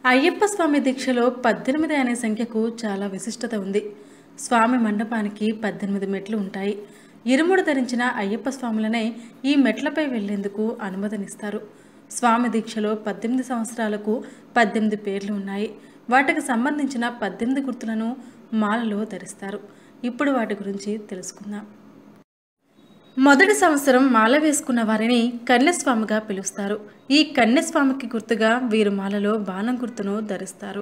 అయ్యప్ప స్వామి దీక్షలో పద్దెనిమిది అనే సంఖ్యకు చాలా విశిష్టత ఉంది స్వామి మండపానికి పద్దెనిమిది మెట్లు ఉంటాయి ఇరుముడు ధరించిన అయ్యప్ప స్వాములనే ఈ మెట్లపై వెళ్లేందుకు అనుమతినిస్తారు స్వామి దీక్షలో పద్దెనిమిది సంవత్సరాలకు పద్దెనిమిది పేర్లు ఉన్నాయి వాటికి సంబంధించిన పద్దెనిమిది గుర్తులను మాలలో ధరిస్తారు ఇప్పుడు వాటి గురించి తెలుసుకుందాం మొదటి సంవత్సరం మాల వేసుకున్న వారిని కన్యస్వామిగా పిలుస్తారు ఈ కన్యస్వామికి గుర్తుగా వీరు మాలలో బాణం గుర్తును ధరిస్తారు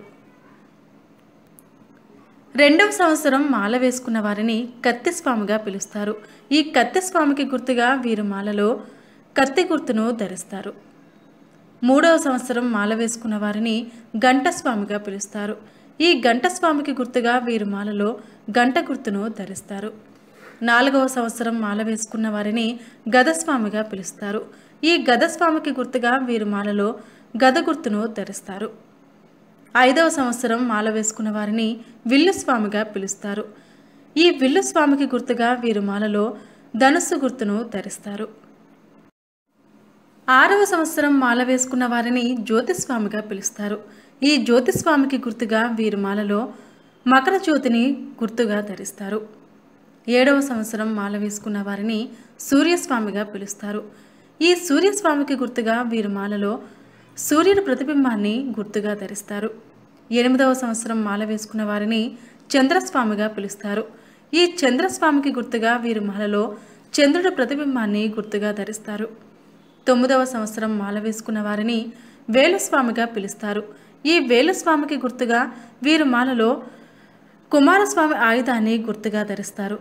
రెండవ సంవత్సరం మాల వేసుకున్న వారిని కత్తిస్వామిగా పిలుస్తారు ఈ కత్తిస్వామికి గుర్తుగా వీరు మాలలో కత్తి గుర్తును ధరిస్తారు మూడవ సంవత్సరం మాల వేసుకున్న వారిని గంటస్వామిగా పిలుస్తారు ఈ గంటస్వామికి గుర్తుగా వీరు మాలలో గంట గుర్తును ధరిస్తారు నాలుగవ సంవత్సరం మాల వేసుకున్న వారిని గదస్వామిగా పిలుస్తారు ఈ గదస్వామికి గుర్తుగా వీరు మాలలో గద గుర్తును ధరిస్తారు ఐదవ సంవత్సరం మాల వేసుకున్న వారిని విల్లు స్వామిగా పిలుస్తారు ఈ విల్లు స్వామికి గుర్తుగా వీరు మాలలో ధనుస్సు గుర్తును ధరిస్తారు ఆరవ సంవత్సరం మాల వేసుకున్న వారిని జ్యోతిస్వామిగా పిలుస్తారు ఈ జ్యోతిస్వామికి గుర్తుగా వీరు మాలలో మకర జ్యోతిని గుర్తుగా ధరిస్తారు ఏడవ సంవత్సరం మాల వేసుకున్న వారిని సూర్యస్వామిగా పిలుస్తారు ఈ సూర్యస్వామికి గుర్తుగా వీరు మాలలో సూర్యుని ప్రతిబింబాన్ని గుర్తుగా ధరిస్తారు ఎనిమిదవ సంవత్సరం మాల వేసుకున్న వారిని చంద్రస్వామిగా పిలుస్తారు ఈ చంద్రస్వామికి గుర్తుగా వీరు మాలలో చంద్రుడి ప్రతిబింబాన్ని గుర్తుగా ధరిస్తారు తొమ్మిదవ సంవత్సరం మాల వేసుకున్న వారిని వేలుస్వామిగా పిలుస్తారు ఈ వేలుస్వామికి గుర్తుగా వీరు మాలలో కుమారస్వామి ఆయుధాన్ని గుర్తుగా ధరిస్తారు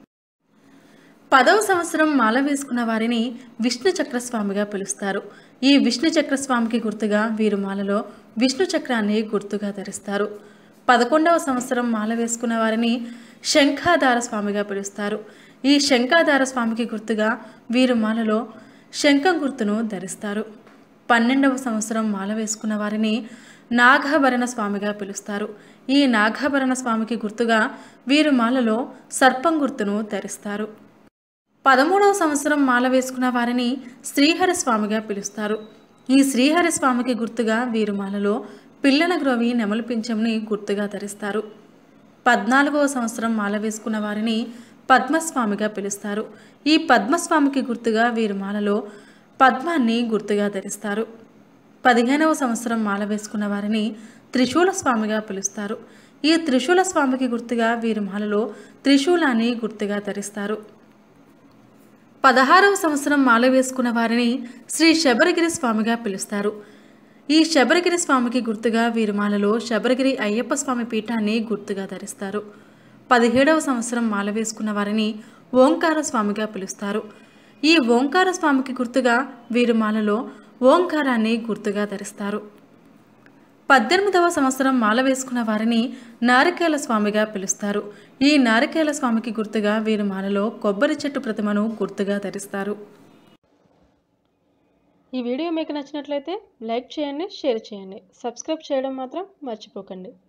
పదవ సంవత్సరం మాల వేసుకున్న వారిని విష్ణు చక్రస్వామిగా పిలుస్తారు ఈ విష్ణు చక్రస్వామికి గుర్తుగా వీరు మాలలో విష్ణు చక్రాన్ని గుర్తుగా ధరిస్తారు పదకొండవ సంవత్సరం మాల వేసుకున్న వారిని శంఖాధార స్వామిగా పిలుస్తారు ఈ శంఖాధార స్వామికి గుర్తుగా వీరు మాలలో శంఖం గుర్తును ధరిస్తారు పన్నెండవ సంవత్సరం మాల వేసుకున్న వారిని నాగాభరణ స్వామిగా పిలుస్తారు ఈ నాగాభరణ స్వామికి గుర్తుగా వీరు మాలలో సర్పం గుర్తును ధరిస్తారు పదమూడవ సంవత్సరం మాల వేసుకున్న వారిని శ్రీహరి స్వామిగా పిలుస్తారు ఈ శ్రీహరి స్వామికి గుర్తుగా వీరు మాలలో పిల్లల గ్రోవి నెమలి పింఛంని గుర్తుగా ధరిస్తారు పద్నాలుగవ సంవత్సరం మాల వేసుకున్న వారిని పద్మస్వామిగా పిలుస్తారు ఈ పద్మస్వామికి గుర్తుగా వీరు మాలలో పద్మాన్ని గుర్తుగా ధరిస్తారు పదిహేనవ సంవత్సరం మాల వేసుకున్న వారిని త్రిశూల స్వామిగా పిలుస్తారు ఈ త్రిశూల స్వామికి గుర్తుగా వీరు మాలలో త్రిశూలాన్ని గుర్తుగా ధరిస్తారు పదహారవ సంవత్సరం మాల వేసుకున్న వారిని శ్రీ శబరిగిరి స్వామిగా పిలుస్తారు ఈ శబరిగిరి స్వామికి గుర్తుగా వీరు మాలలో శబరిగిరి అయ్యప్ప స్వామి పీఠాన్ని గుర్తుగా ధరిస్తారు పదిహేడవ సంవత్సరం మాల వేసుకున్న వారిని ఓంకార స్వామిగా పిలుస్తారు ఈ ఓంకార స్వామికి గుర్తుగా వీరు మాలలో ఓంకారాన్ని గుర్తుగా ధరిస్తారు పద్దెనిమిదవ సంవత్సరం మాల వేసుకున్న వారిని నారికేల స్వామిగా పిలుస్తారు ఈ నారికేల స్వామికి గుర్తుగా వీరు మాలలో కొబ్బరి చెట్టు ప్రతిమను గుర్తుగా ధరిస్తారు ఈ వీడియో మీకు నచ్చినట్లయితే లైక్ చేయండి షేర్ చేయండి సబ్స్క్రైబ్ చేయడం మాత్రం మర్చిపోకండి